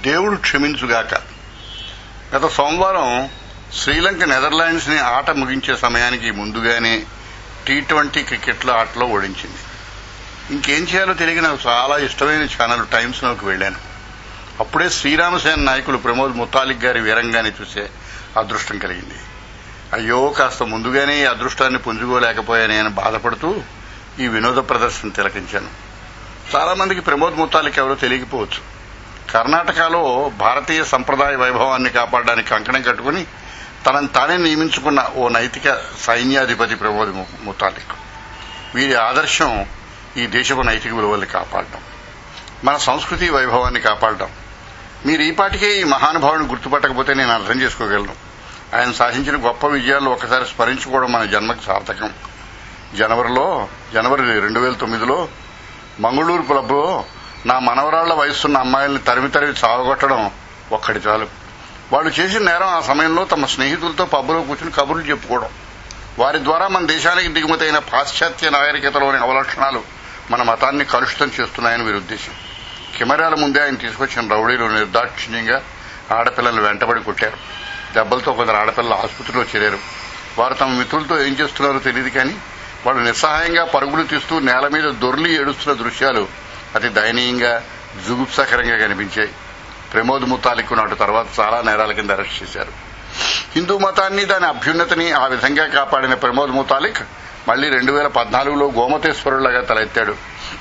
దేవుడు క్షమించుగాక గత సోమవారం శ్రీలంక నెదర్లాండ్స్ ని ఆట ముగించే సమయానికి ముందుగానే టీ ట్వంటీ క్రికెట్లో ఆటలో ఓడించింది ఇంకేం చేయాలో తెలియక నాకు చాలా ఇష్టమైన ఛానల్ టైమ్స్ లోకి వెళ్ళాను అప్పుడే శ్రీరామసేన నాయకులు ప్రమోద్ ముతాలిక్ గారి వీరంగాన్ని చూసే అదృష్టం కలిగింది అయ్యో కాస్త ముందుగానే ఈ అదృష్టాన్ని పుంజుకోలేకపోయానే అని బాధపడుతూ ఈ వినోద ప్రదర్శన తిలకించాను చాలా మందికి ప్రమోద్ ముతాలిక్ ఎవరో తెలియకపోవచ్చు కర్ణాటకలో భారతీయ సంప్రదాయ వైభవాన్ని కాపాడడానికి కంకణం కట్టుకుని తనని తానే నియమించుకున్న ఓ నైతిక సైన్యాధిపతి ప్రమోద్ ము- ముతాలిక్ వీరి ఆదర్శం ఈ దేశపు నైతిక విలువల్ని కాపాడడం మన సంస్కృతి వైభవాన్ని కాపాడడం మీరు ఈ పాటికే ఈ మహానుభావుని గుర్తుపట్టకపోతే నేను అర్థం చేసుకోగలను ఆయన సాధించిన గొప్ప విజయాలు ఒకసారి స్మరించుకోవడం మన జన్మకు సార్థకం జనవరిలో జనవరి రెండు వేల తొమ్మిదిలో మంగళూరు క్లబ్లో నా మనవరాళ్ల వయసున్న అమ్మాయిల్ని తరిమి తరిమి చావగొట్టడం ఒక్కటి చాలు వాళ్ళు చేసిన నేరం ఆ సమయంలో తమ స్నేహితులతో పబ్బులో కూర్చుని కబుర్లు చెప్పుకోవడం వారి ద్వారా మన దేశానికి దిగుమతైన పాశ్చాత్య నాగరికతలోని అవలక్షణాలు మన మతాన్ని కలుషితం చేస్తున్నాయని వీరి ఉద్దేశం కెమెరాల ముందే ఆయన తీసుకొచ్చిన రౌడీలు నిర్దాక్షిణ్యంగా ఆడపిల్లలు వెంటబడి కొట్టారు దెబ్బలతో కొందరు ఆడపిల్లలు ఆసుపత్రిలో చేరారు వారు తమ మిత్రులతో ఏం చేస్తున్నారో తెలియదు కానీ వాళ్ళు నిస్సహాయంగా పరుగులు తీస్తూ నేల మీద దొర్లి ఏడుస్తున్న దృశ్యాలు అతి దయనీయంగా జుగుప్సాకరంగా కనిపించాయి ప్రమోద్ ముతాలిక్ నాటు తర్వాత చాలా నేరాల కింద అరెస్ట్ చేశారు హిందూ మతాన్ని దాని అభ్యున్నతిని ఆ విధంగా కాపాడిన ప్రమోద్ ముతాలిక్ మళ్లీ రెండు వేల పద్నాలుగులో గోమతేశ్వరులాగా తలెత్తాడు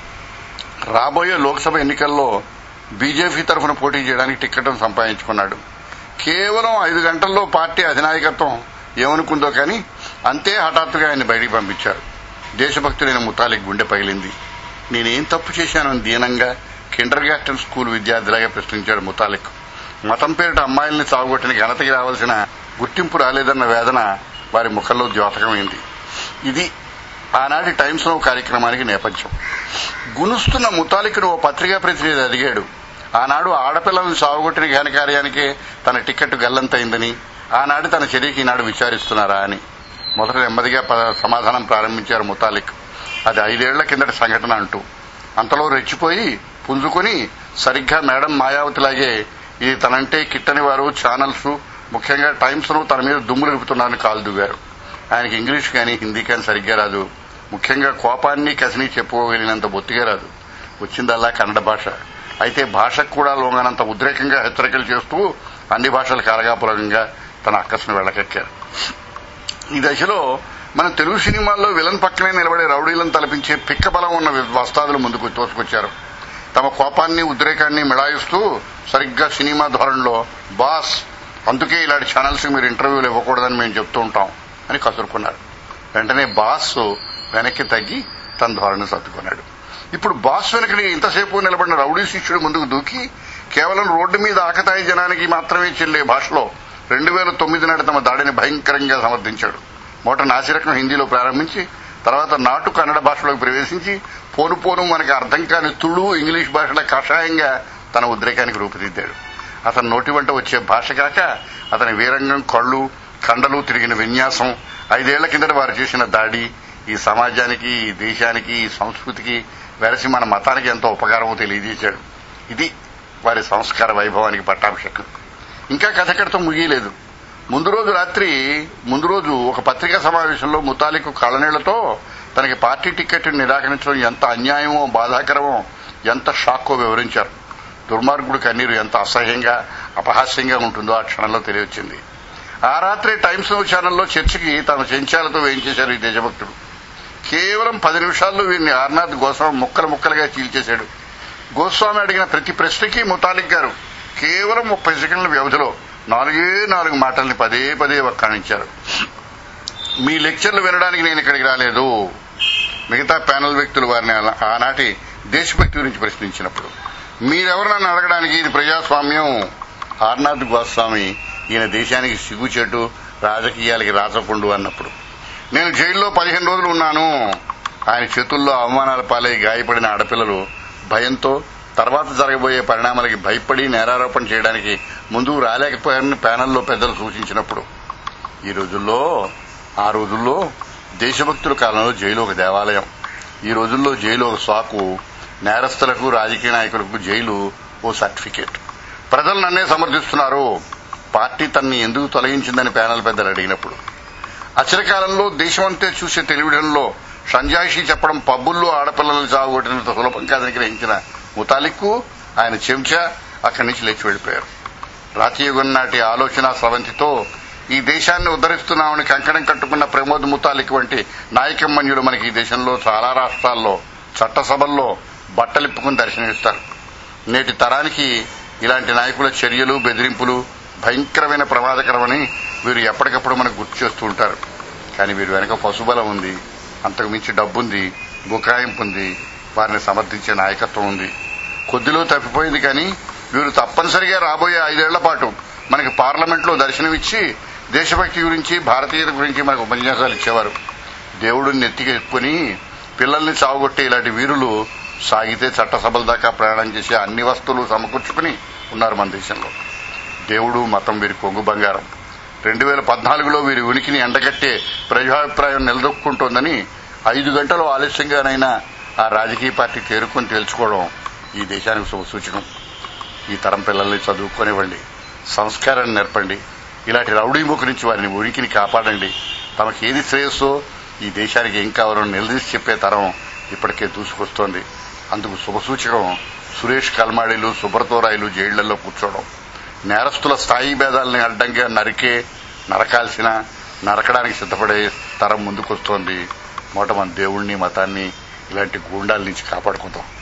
రాబోయే లోక్సభ ఎన్నికల్లో బీజేపీ తరఫున పోటీ చేయడానికి టిక్కెట్ సంపాదించుకున్నాడు కేవలం ఐదు గంటల్లో పార్టీ అధినాయకత్వం ఏమనుకుందో కానీ అంతే హఠాత్తుగా ఆయన బయటికి పంపించారు దేశభక్తుడైన ముతాలిక్ గుండె పగిలింది నేనేం తప్పు చేశానని దీనంగా కిండర్ గార్టెన్ స్కూల్ విద్యార్థిలాగా ప్రశ్నించాడు ముతాలిక్ మతం పేరిట అమ్మాయిల్ని సాగుగొట్టిన ఘనతకి రావాల్సిన గుర్తింపు రాలేదన్న వేదన వారి ముఖంలో ద్యోతకమైంది ఇది ఆనాటి టైమ్స్ నో కార్యక్రమానికి నేపథ్యం గునుస్తున్న ముతాలిక్ను ఓ పత్రికా ప్రతినిధి అడిగాడు ఆనాడు ఆడపిల్లలను సాగుగొట్టిన ఘనకార్యానికే తన టికెట్ గల్లంతైందని ఆనాడు తన చర్యకి ఈనాడు విచారిస్తున్నారా అని మొదట నెమ్మదిగా ప- సమాధానం ప్రారంభించారు ముతాలిక్ అది ఐదేళ్ల కిందటి సంఘటన అంటూ అంతలో రెచ్చిపోయి పుంజుకొని సరిగ్గా మేడం మాయావతిలాగే ఇది తనంటే కిట్టని వారు ఛానల్స్ ముఖ్యంగా టైమ్స్ ను తన మీద దుమ్ము నిలుపుతున్నారని కాలు దువ్వారు ఆయనకి ఇంగ్లీష్ కానీ హిందీ కానీ సరిగ్గా రాదు ముఖ్యంగా కోపాన్ని కసిని చెప్పుకోగలిగినంత బొత్తిగా రాదు వచ్చిందల్లా కన్నడ భాష అయితే భాషకు కూడా లొంగనంత ఉద్రేకంగా హెచ్చరికలు చేస్తూ అన్ని భాషలు కారగాపురంగా తన అక్కసును వెళ్ళకెక్కారు ఈ దశలో మన తెలుగు సినిమాల్లో విలన్ పక్కనే నిలబడే రౌడీలను తలపించే పిక్క బలం ఉన్న వస్తాదులు ముందుకు తోసుకొచ్చారు తమ కోపాన్ని ఉద్రేకాన్ని మిళాయిస్తూ సరిగ్గా సినిమా ధోరణిలో బాస్ అందుకే ఇలాంటి ఛానల్స్ మీరు ఇంటర్వ్యూలు ఇవ్వకూడదని మేము చెప్తూ ఉంటాం అని కసురుకున్నారు వెంటనే బాస్ వెనక్కి తగ్గి తన ధోరణి సర్దుకున్నాడు ఇప్పుడు బాస్ వెనకని ఇంతసేపు నిలబడిన రౌడీ శిష్యుడు ముందుకు దూకి కేవలం రోడ్డు మీద ఆకతాయి జనానికి మాత్రమే చెల్లే భాషలో రెండు వేల తొమ్మిది నాటి తమ దాడిని భయంకరంగా సమర్థించాడు మొదట నాసిరకం హిందీలో ప్రారంభించి తర్వాత నాటు కన్నడ భాషలోకి ప్రవేశించి పోను పోను మనకి అర్థం కాని తుళు ఇంగ్లీష్ భాషల కషాయంగా తన ఉద్రేకానికి రూపుదిద్దాడు అతని నోటి వెంట వచ్చే భాష కాక అతని వీరంగం కళ్ళు కండలు తిరిగిన విన్యాసం ఐదేళ్ల కిందట వారు చేసిన దాడి ఈ సమాజానికి ఈ దేశానికి ఈ సంస్కృతికి వెరసి మన మతానికి ఎంతో ఉపకారమో తెలియజేశాడు ఇది వారి సంస్కార వైభవానికి పట్టాభిషేకం ఇంకా కథ ఎక్కడితో ముగియలేదు ముందు రోజు రాత్రి ముందు రోజు ఒక పత్రికా సమావేశంలో ముతాలికు కళ్ళనీళ్లతో తనకి పార్టీ టికెట్ నిరాకరించడం ఎంత అన్యాయమో బాధాకరమో ఎంత షాక్కో వివరించారు దుర్మార్గుడు కన్నీరు ఎంత అసహ్యంగా అపహాస్యంగా ఉంటుందో ఆ క్షణంలో తెలియొచ్చింది ఆ రాత్రి టైమ్స్ నౌ ఛానల్లో చర్చకి తన చెంచాలతో వేయించేశారు ఈ దేశభక్తుడు కేవలం పది నిమిషాల్లో వీరిని ఆర్నాథ్ గోస్వామి ముక్కలు ముక్కలుగా చీల్చేశాడు గోస్వామి అడిగిన ప్రతి ప్రశ్నకి ముతాలిక్ గారు కేవలం ముప్పై సెకండ్ల వ్యవధిలో నాలుగే నాలుగు మాటల్ని పదే పదే వక్కాణించారు మీ లెక్చర్లు వినడానికి నేను ఇక్కడికి రాలేదు మిగతా ప్యానల్ వ్యక్తులు వారిని అలా- ఆనాటి దేశభక్తి గురించి ప్రశ్నించినప్పుడు మీరెవరు నన్ను అడగడానికి ఇది ప్రజాస్వామ్యం ఆర్నాథ్ గోస్వామి ఈయన దేశానికి సిగ్గుచెట్టు రాజకీయాలకి రాచపుండు అన్నప్పుడు నేను జైల్లో పదిహేను రోజులు ఉన్నాను ఆయన చేతుల్లో అవమానాల పాలై గాయపడిన ఆడపిల్లలు భయంతో తర్వాత జరగబోయే పరిణామాలకి భయపడి నేరారోపణ చేయడానికి ముందుకు రాలేకపోయారని ప్యానెల్లో పెద్దలు సూచించినప్పుడు ఈ రోజుల్లో ఆ రోజుల్లో దేశభక్తుల కాలంలో జైలు ఒక దేవాలయం ఈ రోజుల్లో జైలు ఒక సాకు నేరస్తులకు రాజకీయ నాయకులకు జైలు ఓ సర్టిఫికేట్ ప్రజలు నన్నే సమర్థిస్తున్నారు పార్టీ తన్ని ఎందుకు తొలగించిందని ప్యానల్ పెద్దలు అడిగినప్పుడు అచిరకాలంలో దేశమంతే చూసే టెలివిజన్లో సంజాయిషి చెప్పడం పబ్బుల్లో ఆడపిల్లలు చావుగొట్టినంత సులభం కాదని గ్రహించిన ముతాలిక్కు ఆయన చెంచా అక్కడి నుంచి లేచి వెళ్లిపోయారు రాతియుగం నాటి ఆలోచన స్రవంతితో ఈ దేశాన్ని ఉద్ధరిస్తున్నామని కంకణం కట్టుకున్న ప్రమోద్ ముతాలిక్ వంటి నాయకమన్యులు మనకి ఈ దేశంలో చాలా రాష్ట్రాల్లో చట్టసభల్లో బట్టలిప్పుకుని దర్శనమిస్తారు నేటి తరానికి ఇలాంటి నాయకుల చర్యలు బెదిరింపులు భయంకరమైన ప్రమాదకరమని వీరు ఎప్పటికప్పుడు మనకు గుర్తు చేస్తూ ఉంటారు కానీ వీరి వెనక పశుబలం ఉంది అంతకు మించి డబ్బుంది బుకాయింపు ఉంది వారిని సమర్థించే నాయకత్వం ఉంది కొద్దిలో తప్పిపోయింది కానీ వీరు తప్పనిసరిగా రాబోయే ఐదేళ్ల పాటు మనకి పార్లమెంట్లో దర్శనమిచ్చి దేశభక్తి గురించి భారతీయత గురించి మనకు ఉపన్యాసాలు ఇచ్చేవారు దేవుడిని నెత్తికెక్కుని పిల్లల్ని చావుగొట్టే ఇలాంటి వీరులు సాగితే చట్టసభల దాకా ప్రయాణం చేసే అన్ని వస్తువులు సమకూర్చుకుని ఉన్నారు మన దేశంలో దేవుడు మతం వీరి కొంగు బంగారం రెండు వేల పద్నాలుగులో వీరి ఉనికిని ఎండగట్టే ప్రజాభిప్రాయం నిలదొక్కుంటోందని ఐదు గంటలు ఆలస్యంగానైనా ఆ రాజకీయ పార్టీ తేరుకొని తెలుసుకోవడం ఈ దేశానికి శుభ సూచకం ఈ తరం పిల్లల్ని చదువుకోనివ్వండి సంస్కారాన్ని నేర్పండి ఇలాంటి రౌడీ ముఖ నుంచి వారిని ఉనికిని కాపాడండి తమకి ఏది శ్రేయస్సో ఈ దేశానికి ఏం కావాలో నిలదీసి చెప్పే తరం ఇప్పటికే దూసుకొస్తోంది అందుకు శుభసూచకం సురేష్ కల్మాడీలు సుబ్రతోరాయిలు జైళ్లలో కూర్చోవడం నేరస్తుల స్థాయి భేదాలని అడ్డంగా నరికే నరకాల్సిన నరకడానికి సిద్ధపడే తరం ముందుకొస్తోంది మొదట మన దేవుణ్ణి మతాన్ని ఇలాంటి గూండాల నుంచి కాపాడుకుందాం